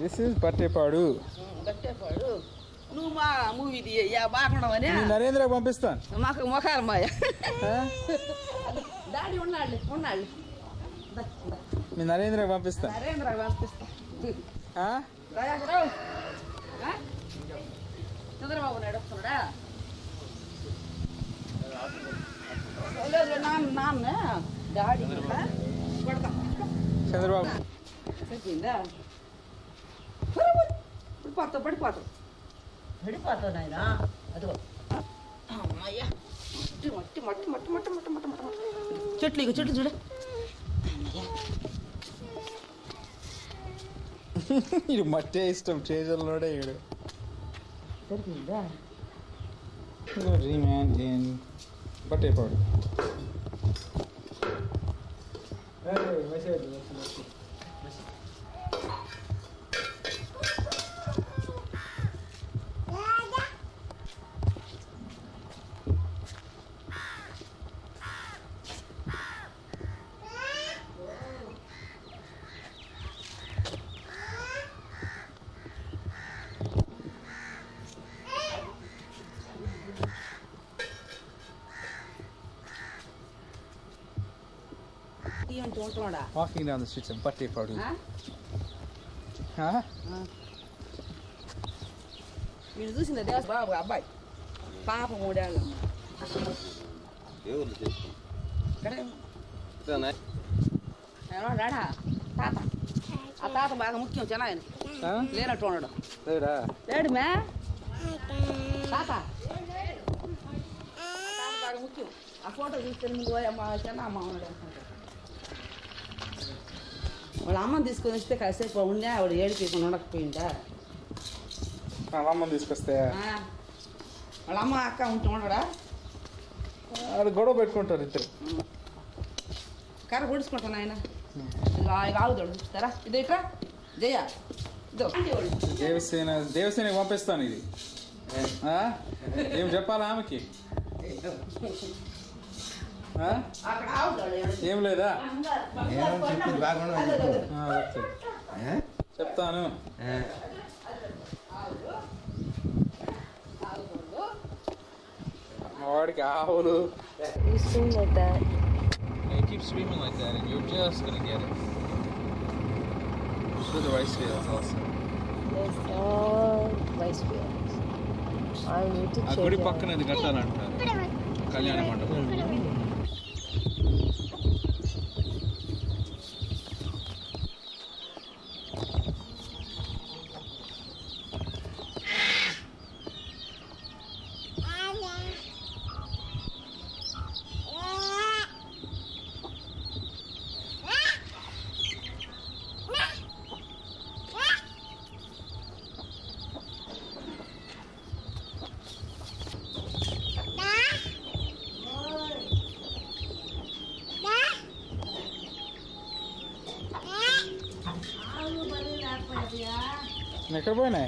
This is బట్టేపాడు బట్టేపాడు నువ్వు మా movie తీయ బాగుండవని నేను నరేంద్ర పంపిస్తాను మాకు మొఖాలు మాయ ఆ? డాడీ ఉన్నాడు ఉన్నాడు మీ నరేంద్ర పంపిస్తాను నరేంద్ర పంపిస్తా ఆ? దయాకరావు ఆ? చంద్రబాబు నాయుడు వస్తున్నాడా లేదు నాన్న నాన్న డాడీ కూడా కొడతా చంద్రబాబు చెప్పిందా పడిపోతావు పడిపోతావు పడిపోతావు నాయన అదిగో అమ్మయ్యా మట్టి మట్టి మట్టి మట్టి మట్టి మట్టి మట్టి మట్టి మట్టి చెట్లు ఇక చెట్లు చూడు ఇది మట్టే ఇష్టం చేజల్లోడే ఈడు సరిపోయిందా రీమ్యాన్ ఇన్ బట్టేపాడు టీ అంటూ ఉంటున్నాడా walking down the streets of Battepadu ఆ? ఆ? వీడు చూసింది దేవస్ బాబు అబ్బాయి పాప మూడేళ్ళు ఎవరు చేస్తాం ఇక్కడ ఇదేనా? రాడా తాత ఆ తాత బాగా ముఖ్యం చెన్నాయన ఆ? లేనట్టు ఉండడు లేరా లేడు మే తాత ఆ తాత బాగా ముఖ్యం ఆ ఫోటో చూస్తే నువ్వు మా చిన్న అమ్మ ఉన్నాడు అనుకుంటా. వాళ్ళ అమ్మని తీసుకొని వస్తే కాసేపు ఉండే ఆవిడ ఏడిపించకుండా ఉండకపోయిందా వాళ్ళ అమ్మని తీసుకొస్తే ఆ. వాళ్ళ అమ్మ అక్క ఉంటూ ఉండడా అది గొడవ పెట్టుకుంటారు ఇద్దరు కర్ర పొడుచుకుంటాను ఆయన ఆగుతాడు చూస్తారా ఇది ఇట్రా జయ ఇదో దేవసేన దేవసేనకి పంపిస్తాను ఇది ఆ? ఏం చెప్పాలా ఆమెకి ఆ? అక్కడ ఆగుతాడు ఏం లేదా ఏమో చెప్పింది బాగుండదు అని చెప్పు. ఆ, ఓకే. ఏ? చెప్తాను ఏ. మా వాడికి ఆవులు You swing like that. You keep swimming like that and you're just gonna get it. Through the rice fields also. There's all rice fields. I need to ఆ check గుడి it పక్కన ఇది కట్టాలంటారు కళ్యాణ మండపం ఎక్కడ పోయినాయి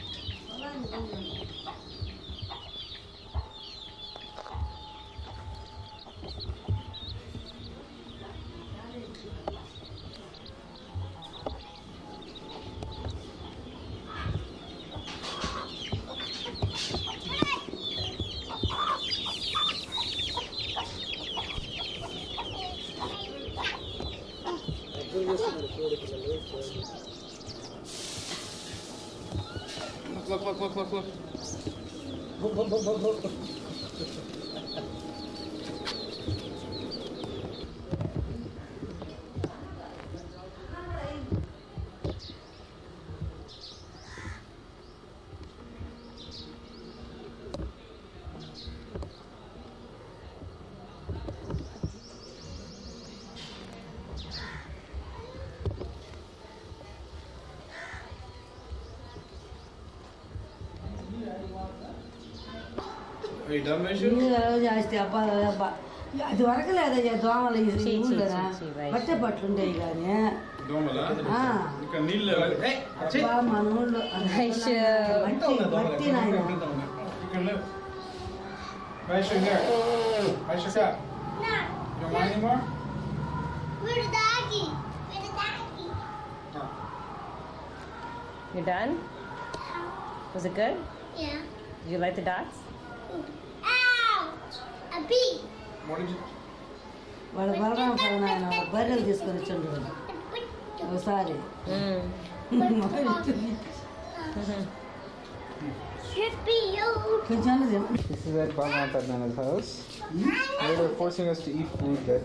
Look, look, look, look, look. Are you done, Measure? జాస్తి అబ్బా అబ్బా అది వరకు లేదా దోమలు ఈ చీ, చీ, ఊళ్ళోనా చీ, చీ, right. బట్టే పట్లు ఉండేవి కానీ దోమలా ఆ. ఇక్కడ నీళ్ళు అబ్బా మన ఊళ్ళో Aisha. మట్టి మట్టి నాయన ఇక్కడ లేవు Measure there. Measure that. You don't want any more? Where's the doggy? Where's the doggy? You done? Was it good? Yeah. Did you like the dots? Ouch! A bee. వాళ్ళ బలరామ పైన ఆయన బర్రెలు తీసుకొని వచ్చిండు ఒకసారి Trippy you. కొంచెం తిను. This is at Baba Nana's house. They were forcing us to eat food that.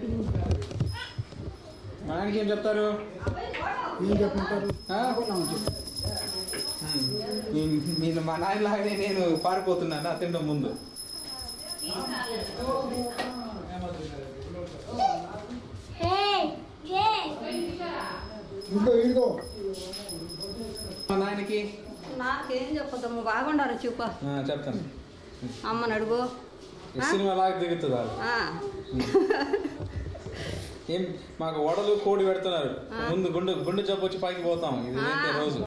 మా ఆయనకి ఏం చెప్తారు ఏం చెప్పుకుంటారు ఆ? నేను నేను మా నాయనలాగానే నేను పారిపోతున్నాను తినడం ముందు Hey, yeah. మా నాయనకి నాకేం చెప్పొద్దమ్మ బాగుండారు చూప ఆ, చెప్తాను అమ్మని అడుగు ఈ సినిమా లాగా దిగుతుంది వాళ్ళు ఆ. ఏం మాకు వడలు కోడి పెడుతున్నారు ముందు గుండు గుండు జబ్బు వచ్చి పైకి పోతాం ఇది ఏంటి రోజు